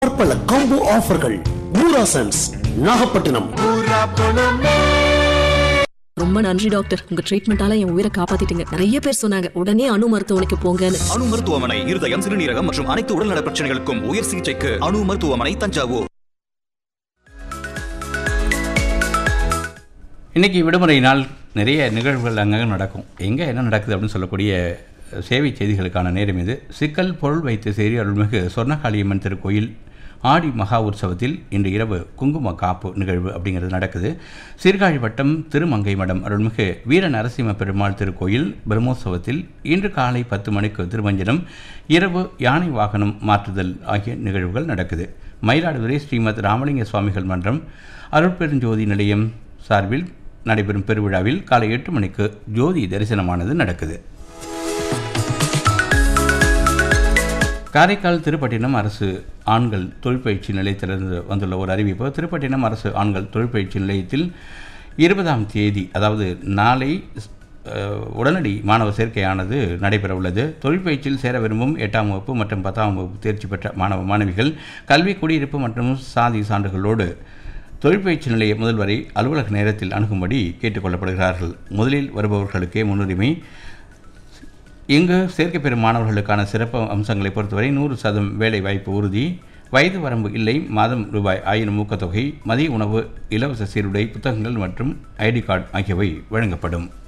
பற்பல காம்போ ஆஃபர்கள் மூரா சன்ஸ் நாகப்பட்டினம் ரொம்ப நன்றி டாக்டர் உங்க ட்ரீட்மெண்டால என் உயிரை காப்பாத்திட்டீங்க நிறைய பேர் சொன்னாங்க உடனே அணு மருத்துவமனைக்கு போங்கன்னு அணு மருத்துவமனை இருதயம் சிறுநீரகம் மற்றும் அனைத்து உடல்நல பிரச்சனைகளுக்கும் உயர் சிகிச்சைக்கு அணு மருத்துவமனை தஞ்சாவூர் இன்றைக்கி விடுமுறை நாள் நிறைய நிகழ்வுகள் அங்கங்கே நடக்கும் எங்கே என்ன நடக்குது அப்படின்னு சொல்லக்கூடிய சேவை செய்திகளுக்கான நேரம் இது சிக்கல் பொருள் வைத்த சேரி அருள்மிகு சொர்ணகாளியம்மன் திருக்கோயில் ஆடி மகா உற்சவத்தில் இன்று இரவு குங்கும காப்பு நிகழ்வு அப்படிங்கிறது நடக்குது சீர்காழி வட்டம் திருமங்கை மடம் அருள்மிகு வீர நரசிம்ம பெருமாள் திருக்கோயில் பிரம்மோற்சவத்தில் இன்று காலை பத்து மணிக்கு திருமஞ்சனம் இரவு யானை வாகனம் மாற்றுதல் ஆகிய நிகழ்வுகள் நடக்குது மயிலாடுதுறை ஸ்ரீமத் ராமலிங்க சுவாமிகள் மன்றம் அருட்பெருஞ்சோதி நிலையம் சார்பில் நடைபெறும் பெருவிழாவில் காலை எட்டு மணிக்கு ஜோதி தரிசனமானது நடக்குது காரைக்கால் திருப்பட்டினம் அரசு ஆண்கள் தொழிற்பயிற்சி நிலையத்திலிருந்து வந்துள்ள ஒரு அறிவிப்பு திருப்பட்டினம் அரசு ஆண்கள் தொழிற்பயிற்சி நிலையத்தில் இருபதாம் தேதி அதாவது நாளை அஹ், உடனடி மாணவர் சேர்க்கையானது நடைபெற உள்ளது தொழிற்பயிற்சியில் சேர விரும்பும் எட்டாம் வகுப்பு மற்றும் பத்தாம் வகுப்பு தேர்ச்சி பெற்ற மாணவ மாணவிகள் கல்வி குடியிருப்பு மற்றும் சாதி சான்றுகளோடு தொழிற்பயிற்சி நிலைய முதல்வரை அலுவலக நேரத்தில் அணுகும்படி கேட்டுக்கொள்ளப்படுகிறார்கள் முதலில் வருபவர்களுக்கே முன்னுரிமை இங்கு சேர்க்கை பெறும் மாணவர்களுக்கான சிறப்பு அம்சங்களை பொறுத்தவரை நூறு சதம் வேலை வாய்ப்பு உறுதி வயது வரம்பு இல்லை மாதம் ரூபாய் ஆயிரம் ஊக்கத்தொகை மதிய உணவு இலவச சீருடை புத்தகங்கள் மற்றும் ஐடி கார்டு ஆகியவை வழங்கப்படும்